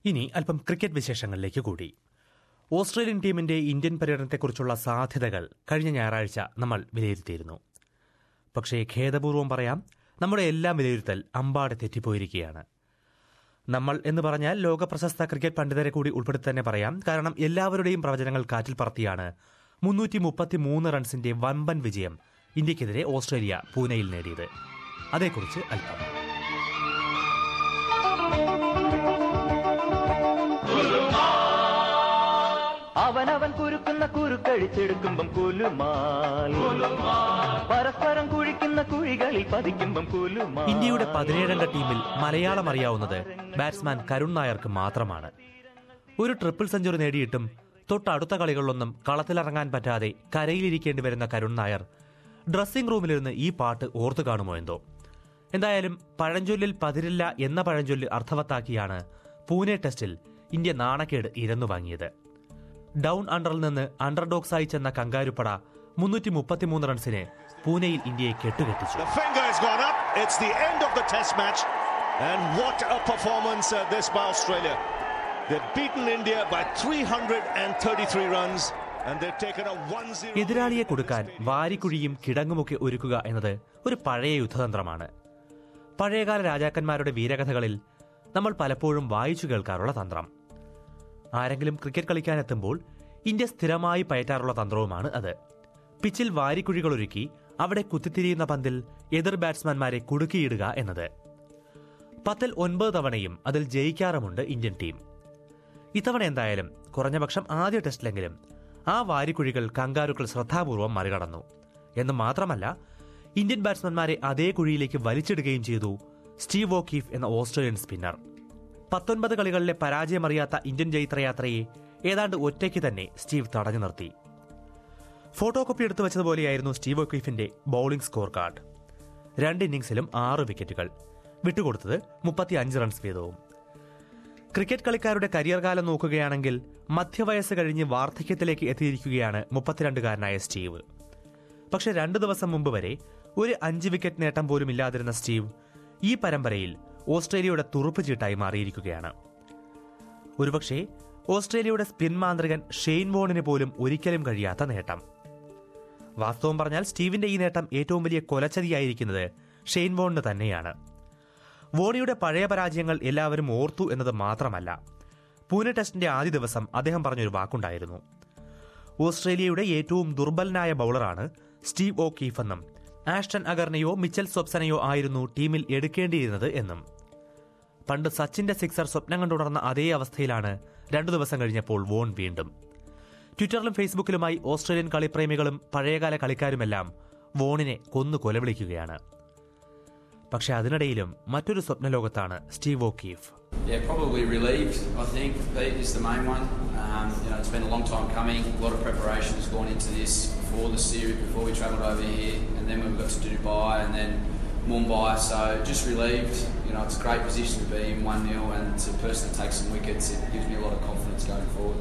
ഇനി അല്പം ക്രിക്കറ്റ് വിശേഷങ്ങളിലേക്ക് കൂടി ഓസ്ട്രേലിയൻ ടീമിന്റെ ഇന്ത്യൻ പര്യടനത്തെക്കുറിച്ചുള്ള സാധ്യതകൾ കഴിഞ്ഞ ഞായറാഴ്ച നമ്മൾ വിലയിരുത്തിയിരുന്നു പക്ഷേ ഖേദപൂർവ്വം പറയാം നമ്മുടെ എല്ലാം വിലയിരുത്തൽ അമ്പാടെ തെറ്റിപ്പോയിരിക്കുകയാണ് നമ്മൾ എന്ന് പറഞ്ഞാൽ ലോക പ്രശസ്ത ക്രിക്കറ്റ് പണ്ഡിതരെ കൂടി ഉൾപ്പെടുത്തി തന്നെ പറയാം കാരണം എല്ലാവരുടെയും പ്രവചനങ്ങൾ കാറ്റിൽ പറത്തിയാണ് മുന്നൂറ്റി മുപ്പത്തി മൂന്ന് റൺസിന്റെ വമ്പൻ വിജയം ഇന്ത്യക്കെതിരെ ഓസ്ട്രേലിയ പൂനെയിൽ നേടിയത് അതേക്കുറിച്ച് അല്പം അവനവൻ കുരുക്കുന്ന കുരുക്കഴിച്ചെടുക്കുമ്പം കുലുമാൽ പരസ്പരം കുഴിക്കുന്ന കുഴികളിൽ പതിക്കുമ്പം കുലുമാൽ ഇന്ത്യയുടെ പതിനേഴംഗ ടീമിൽ മലയാളം അറിയാവുന്നത് ബാറ്റ്സ്മാൻ കരുൺ നായർക്ക് മാത്രമാണ് ഒരു ട്രിപ്പിൾ സെഞ്ചുറി നേടിയിട്ടും തൊട്ടടുത്ത കളികളിലൊന്നും കളത്തിലിറങ്ങാൻ പറ്റാതെ കരയിലിരിക്കേണ്ടി വരുന്ന കരുൺ നായർ ഡ്രസ്സിംഗ് റൂമിലിരുന്ന് ഈ പാട്ട് ഓർത്തു കാണുമോ എന്തോ എന്തായാലും പഴഞ്ചൊല്ലിൽ പതിരില്ല എന്ന പഴഞ്ചൊല്ല് അർത്ഥവത്താക്കിയാണ് പൂനെ ടെസ്റ്റിൽ ഇന്ത്യ നാണക്കേട് ഇരന്നു വാങ്ങിയത് ഡൗൺ അണ്ടറിൽ നിന്ന് അണ്ടർഡോക്സായി ചെന്ന കങ്കാരുപ്പട മുന്നൂറ്റി മുപ്പത്തിമൂന്ന് റൺസിന് പൂനെയിൽ ഇന്ത്യയെ കെട്ടുകെട്ടിച്ചു The finger has gone up. It's the end of the Test match. And what a performance uh, this by Australia. They've beaten India by 333 runs and they've taken a 1-0. എതിരാളിയെ കൊടുക്കാൻ വാരിക്കുഴിയും കിടങ്ങുമൊക്കെ ഒരുക്കുക എന്നത് ഒരു പഴയ യുദ്ധതന്ത്രമാണ് പഴയകാല രാജാക്കന്മാരുടെ വീരകഥകളിൽ നമ്മൾ പലപ്പോഴും വായിച്ചു കേൾക്കാറുള്ള തന്ത്രം ആരെങ്കിലും ക്രിക്കറ്റ് കളിക്കാനെത്തുമ്പോൾ ഇന്ത്യ സ്ഥിരമായി പയറ്റാറുള്ള തന്ത്രവുമാണ് അത് പിച്ചിൽ വാരിക്കുഴികളൊരുക്കി അവിടെ കുത്തിത്തിരിയുന്ന പന്തിൽ എതിർ ബാറ്റ്സ്മാൻമാരെ കുടുക്കിയിടുക എന്നത് പത്തിൽ ഒൻപത് തവണയും അതിൽ ജയിക്കാറുമുണ്ട് ഇന്ത്യൻ ടീം ഇത്തവണ എന്തായാലും കുറഞ്ഞപക്ഷം ആദ്യ ടെസ്റ്റിലെങ്കിലും ആ വാരിക്കുഴികൾ കങ്കാരുക്കൾ ശ്രദ്ധാപൂർവം മറികടന്നു എന്ന് മാത്രമല്ല ഇന്ത്യൻ ബാറ്റ്സ്മാൻമാരെ അതേ കുഴിയിലേക്ക് വലിച്ചിടുകയും ചെയ്തു സ്റ്റീവ് ഓക്കീഫ് എന്ന ഓസ്ട്രേലിയൻ സ്പിന്നർ പത്തൊൻപത് കളികളിലെ പരാജയമറിയാത്ത ഇന്ത്യൻ ജൈത്രയാത്രയെ ഏതാണ്ട് ഒറ്റയ്ക്ക് തന്നെ സ്റ്റീവ് തടഞ്ഞു നിർത്തി ഫോട്ടോ കോപ്പി എടുത്തു വെച്ചതുപോലെയായിരുന്നു സ്റ്റീവ് ഒക്കീഫിന്റെ ബൌളിംഗ് സ്കോർ കാർഡ് രണ്ട് ഇന്നിംഗ്സിലും ആറ് വിക്കറ്റുകൾ വിട്ടുകൊടുത്തത് മുപ്പത്തി അഞ്ച് റൺസ് വീതവും ക്രിക്കറ്റ് കളിക്കാരുടെ കരിയർ കാലം നോക്കുകയാണെങ്കിൽ മധ്യവയസ്സ് കഴിഞ്ഞ് വാർദ്ധക്യത്തിലേക്ക് എത്തിയിരിക്കുകയാണ് മുപ്പത്തിരണ്ടുകാരനായ സ്റ്റീവ് പക്ഷെ രണ്ടു ദിവസം മുമ്പ് വരെ ഒരു അഞ്ച് വിക്കറ്റ് നേട്ടം പോലും ഇല്ലാതിരുന്ന സ്റ്റീവ് ഈ പരമ്പരയിൽ ഓസ്ട്രേലിയയുടെ തുറുപ്പ് ചീട്ടായി മാറിയിരിക്കുകയാണ് ഒരുപക്ഷെ ഓസ്ട്രേലിയയുടെ സ്പിൻ മാന്ത്രികൻ ഷെയ്ൻ വോണിന് പോലും ഒരിക്കലും കഴിയാത്ത നേട്ടം വാസ്തവം പറഞ്ഞാൽ സ്റ്റീവിന്റെ ഈ നേട്ടം ഏറ്റവും വലിയ കൊലച്ചതിയായിരിക്കുന്നത് ഷെയ്ൻ വോണിന് തന്നെയാണ് വോണിയുടെ പഴയ പരാജയങ്ങൾ എല്ലാവരും ഓർത്തു എന്നത് മാത്രമല്ല പൂനെ ടെസ്റ്റിന്റെ ആദ്യ ദിവസം അദ്ദേഹം പറഞ്ഞൊരു വാക്കുണ്ടായിരുന്നു ഓസ്ട്രേലിയയുടെ ഏറ്റവും ദുർബലനായ ബൌളറാണ് സ്റ്റീവ് ഓ കീഫെന്നും ആഷ്ടൺ അഗർനെയോ മിച്ചൽ സൊപ്സനെയോ ആയിരുന്നു ടീമിൽ എടുക്കേണ്ടിയിരുന്നത് എന്നും പണ്ട് സച്ചിന്റെ സിക്സർ സ്വപ്നം കണ്ടുണർന്ന അതേ അവസ്ഥയിലാണ് രണ്ടു ദിവസം കഴിഞ്ഞപ്പോൾ വോൺ വീണ്ടും ട്വിറ്ററിലും ഫേസ്ബുക്കിലുമായി ഓസ്ട്രേലിയൻ കളിപ്രേമികളും പഴയകാല കളിക്കാരുമെല്ലാം വോണിനെ കൊന്നു കൊലവിളിക്കുകയാണ് പക്ഷെ അതിനിടയിലും മറ്റൊരു സ്വപ്നലോകത്താണ് Steve O'Keefe Yeah, probably relieved, I think, Pete, is the main one. Um, you know, it's been a long time coming. A lot of preparation has gone into this before the series, before we travelled over here, and then when we got to Dubai and then Mumbai. So just relieved. You know, it's a great position to be in 1 0 and to personally take some wickets, it gives me a lot of confidence going forward.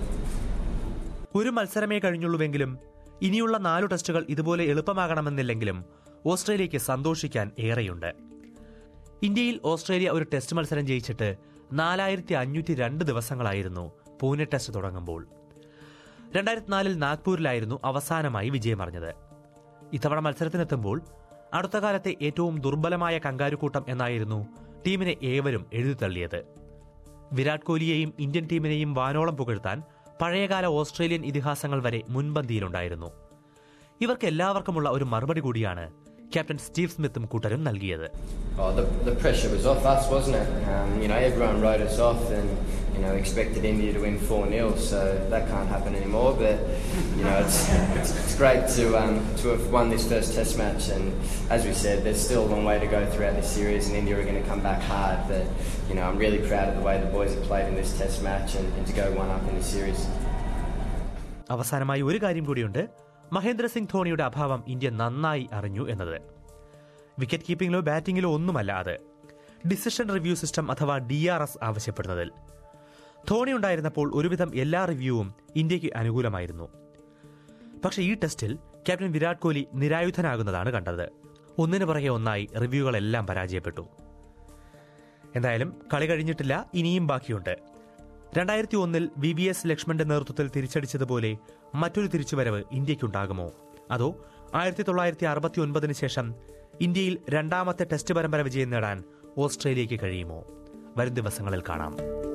ഒരു മത്സരമേ കഴിഞ്ഞുള്ളൂവെങ്കിലും ഇനിയുള്ള നാലു ടെസ്റ്റുകൾ ഇതുപോലെ എളുപ്പമാകണമെന്നില്ലെങ്കിലും ഓസ്ട്രേലിയയ്ക്ക് സന്തോഷിക്കാൻ ഏറെയുണ്ട് ഇന്ത്യയിൽ Australia ഒരു test മത്സരം ജയിച്ചിട്ട് നാലായിരത്തി അഞ്ഞൂറ്റി രണ്ട് ദിവസങ്ങളായിരുന്നു പൂനെ ടെസ്റ്റ് തുടങ്ങുമ്പോൾ രണ്ടായിരത്തി നാലിൽ നാഗ്പൂരിലായിരുന്നു അവസാനമായി വിജയമറിഞ്ഞത് ഇത്തവണ മത്സരത്തിനെത്തുമ്പോൾ അടുത്ത കാലത്തെ ഏറ്റവും ദുർബലമായ കങ്കാരുക്കൂട്ടം എന്നായിരുന്നു ടീമിനെ ഏവരും എഴുതിത്തള്ളിയത് വിരാട് കോഹ്ലിയെയും ഇന്ത്യൻ ടീമിനെയും വാനോളം പുകഴ്ത്താൻ പഴയകാല ഓസ്ട്രേലിയൻ ഇതിഹാസങ്ങൾ വരെ മുൻപന്തിയിലുണ്ടായിരുന്നു ഇവർക്ക് എല്ലാവർക്കുമുള്ള ഒരു മറുപടി കൂടിയാണ് ക്യാപ്റ്റൻ സ്റ്റീവ് സ്മിത്തും കൂട്ടരും നൽകിയത് Oh, the, the pressure was off us, wasn't it? Um, you know, everyone wrote us off and, you know, expected India to win 4 0, so that can't happen anymore. But, you know, it's, it's, it's great to, um, to have won this first Test match. And as we said, there's still a long way to go throughout this series, and India are going to come back hard. But, you know, I'm really proud of the way the boys have played in this Test match and, and to go one up in the series. അവസാനമായി ഒരു കാര്യം കൂടിയുണ്ട് മഹേന്ദ്ര സിംഗ് ധോണിയുടെ അഭാവം India നന്നായി അറിഞ്ഞു എന്നത് wicket കീപ്പിംഗിലോ ബാറ്റിംഗിലോ ഒന്നുമല്ല അത് ഡിസിഷൻ റിവ്യൂ സിസ്റ്റം അഥവാ ഡി ആർ എസ് ആവശ്യപ്പെടുന്നതിൽ ധോണി ഉണ്ടായിരുന്നപ്പോൾ ഒരുവിധം എല്ലാ റിവ്യൂവും ഇന്ത്യക്ക് അനുകൂലമായിരുന്നു പക്ഷേ ഈ ടെസ്റ്റിൽ ക്യാപ്റ്റൻ വിരാട് കോഹ്ലി നിരായുധനാകുന്നതാണ് കണ്ടത് ഒന്നിനു പുറകെ ഒന്നായി റിവ്യൂകളെല്ലാം പരാജയപ്പെട്ടു എന്തായാലും കളി കഴിഞ്ഞിട്ടില്ല ഇനിയും ബാക്കിയുണ്ട് രണ്ടായിരത്തി ഒന്നിൽ വി വി എസ് ലക്ഷ്മണന്റെ നേതൃത്വത്തിൽ തിരിച്ചടിച്ചതുപോലെ മറ്റൊരു തിരിച്ചുവരവ് ഇന്ത്യക്കുണ്ടാകുമോ അതോ ആയിരത്തി തൊള്ളായിരത്തി അറുപത്തി ഒൻപതിന് ശേഷം ഇന്ത്യയിൽ രണ്ടാമത്തെ ടെസ്റ്റ് പരമ്പര വിജയം നേടാൻ ഓസ്ട്രേലിയയ്ക്ക് കഴിയുമോ വരും ദിവസങ്ങളിൽ കാണാം